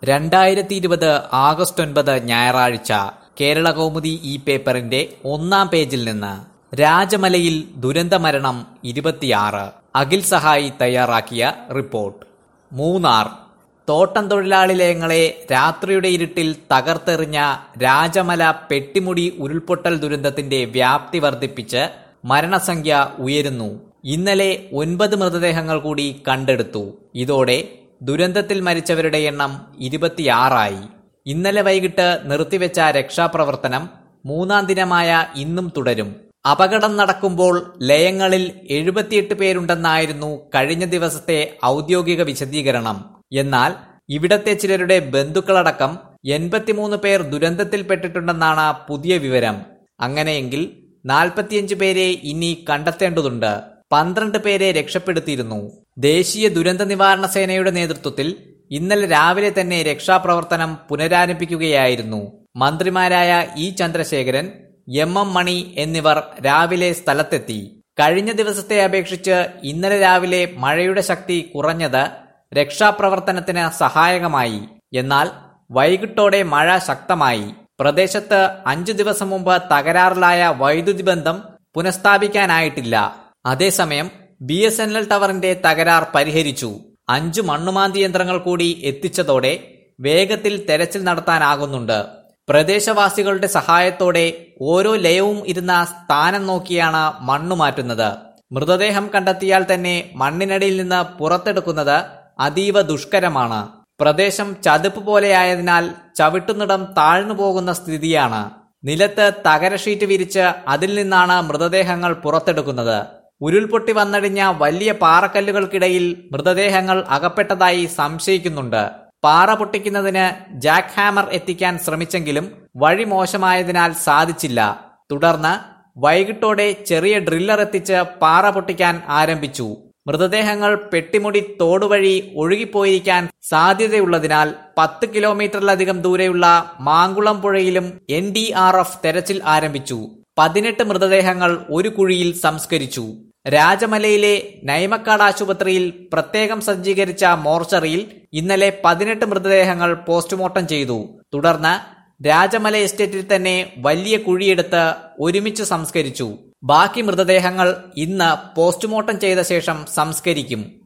രണ്ടായിരത്തി ഇരുപത് ആഗസ്റ്റ് ഒൻപത് ഞായറാഴ്ച കേരള കൗമുദി ഈ പേപ്പറിന്റെ ഒന്നാം പേജിൽ നിന്ന് രാജമലയിൽ ദുരന്തമരണം ഇരുപത്തിയാറ് അഖിൽ സഹായി തയ്യാറാക്കിയ റിപ്പോർട്ട് മൂന്നാർ തോട്ടം തൊഴിലാളി ലയങ്ങളെ രാത്രിയുടെ ഇരുട്ടിൽ തകർത്തെറിഞ്ഞ രാജമല പെട്ടിമുടി ഉരുൾപൊട്ടൽ ദുരന്തത്തിന്റെ വ്യാപ്തി വർദ്ധിപ്പിച്ച് മരണസംഖ്യ ഉയരുന്നു ഇന്നലെ ഒൻപത് മൃതദേഹങ്ങൾ കൂടി കണ്ടെടുത്തു ഇതോടെ ദുരന്തത്തിൽ മരിച്ചവരുടെ എണ്ണം ഇരുപത്തിയാറായി ഇന്നലെ വൈകിട്ട് നിർത്തിവെച്ച രക്ഷാപ്രവർത്തനം മൂന്നാം ദിനമായ ഇന്നും തുടരും അപകടം നടക്കുമ്പോൾ ലയങ്ങളിൽ എഴുപത്തിയെട്ട് പേരുണ്ടെന്നായിരുന്നു കഴിഞ്ഞ ദിവസത്തെ ഔദ്യോഗിക വിശദീകരണം എന്നാൽ ഇവിടത്തെ ചിലരുടെ ബന്ധുക്കളടക്കം എൺപത്തിമൂന്ന് പേർ ദുരന്തത്തിൽപ്പെട്ടിട്ടുണ്ടെന്നാണ് പുതിയ വിവരം അങ്ങനെയെങ്കിൽ നാൽപ്പത്തിയഞ്ച് പേരെ ഇനി കണ്ടെത്തേണ്ടതുണ്ട് പന്ത്രണ്ട് പേരെ രക്ഷപ്പെടുത്തിയിരുന്നു ദേശീയ ദുരന്ത നിവാരണ സേനയുടെ നേതൃത്വത്തിൽ ഇന്നലെ രാവിലെ തന്നെ രക്ഷാപ്രവർത്തനം പുനരാരംഭിക്കുകയായിരുന്നു മന്ത്രിമാരായ E Chandrasekharan M M Mani എന്നിവർ രാവിലെ സ്ഥലത്തെത്തി കഴിഞ്ഞ ദിവസത്തെ അപേക്ഷിച്ച് ഇന്നലെ രാവിലെ മഴയുടെ ശക്തി കുറഞ്ഞത് രക്ഷാപ്രവർത്തനത്തിന് സഹായകമായി എന്നാൽ വൈകിട്ടോടെ മഴ ശക്തമായി പ്രദേശത്ത് അഞ്ചു ദിവസം മുമ്പ് തകരാറിലായ വൈദ്യുതി ബന്ധം പുനഃസ്ഥാപിക്കാനായിട്ടില്ല അതേസമയം ബി എസ് എൻ എൽ ടവറിന്റെ തകരാർ പരിഹരിച്ചു അഞ്ചു മണ്ണുമാന്തി യന്ത്രങ്ങൾ കൂടി എത്തിച്ചതോടെ വേഗത്തിൽ തെരച്ചിൽ നടത്താനാകുന്നുണ്ട് പ്രദേശവാസികളുടെ സഹായത്തോടെ ഓരോ ലയവും ഇരുന്ന സ്ഥാനം നോക്കിയാണ് മണ്ണു മാറ്റുന്നത് മൃതദേഹം കണ്ടെത്തിയാൽ തന്നെ മണ്ണിനടിയിൽ നിന്ന് പുറത്തെടുക്കുന്നത് അതീവ ദുഷ്കരമാണ് പ്രദേശം ചതുപ്പ് പോലെയായതിനാൽ ചവിട്ടുന്നിടം താഴ്ന്നു പോകുന്ന സ്ഥിതിയാണ് നിലത്ത് തകര ഷീറ്റ് വിരിച്ച് അതിൽ നിന്നാണ് മൃതദേഹങ്ങൾ പുറത്തെടുക്കുന്നത് ഉരുൾപൊട്ടി വന്നടിഞ്ഞ വലിയ പാറക്കല്ലുകൾക്കിടയിൽ മൃതദേഹങ്ങൾ അകപ്പെട്ടതായി സംശയിക്കുന്നുണ്ട് പാറ പൊട്ടിക്കുന്നതിന് ജാക്ക് ഹാമർ എത്തിക്കാൻ ശ്രമിച്ചെങ്കിലും വഴി മോശമായതിനാൽ സാധിച്ചില്ല തുടർന്ന് വൈകിട്ടോടെ ചെറിയ ഡ്രില്ലർ എത്തിച്ച് പാറ പൊട്ടിക്കാൻ ആരംഭിച്ചു മൃതദേഹങ്ങൾ പെട്ടിമുടി തോടുവഴി ഒഴുകിപ്പോയിരിക്കാൻ സാധ്യതയുള്ളതിനാൽ പത്ത് കിലോമീറ്ററിലധികം ദൂരെയുള്ള മാങ്കുളം പുഴയിലും എൻ ഡി ആർ എഫ് തെരച്ചിൽ ആരംഭിച്ചു പതിനെട്ട് മൃതദേഹങ്ങൾ ഒരു കുഴിയിൽ സംസ്കരിച്ചു രാജമലയിലെ നൈമക്കാട് ആശുപത്രിയിൽ പ്രത്യേകം സജ്ജീകരിച്ച മോർച്ചറിയിൽ ഇന്നലെ പതിനെട്ട് മൃതദേഹങ്ങൾ പോസ്റ്റ്മോർട്ടം ചെയ്തു തുടർന്ന് രാജമല എസ്റ്റേറ്റിൽ തന്നെ വലിയ കുഴിയെടുത്ത് ഒരുമിച്ച് സംസ്കരിച്ചു ബാക്കി മൃതദേഹങ്ങൾ ഇന്ന് പോസ്റ്റ്മോർട്ടം ചെയ്ത ശേഷം സംസ്കരിക്കും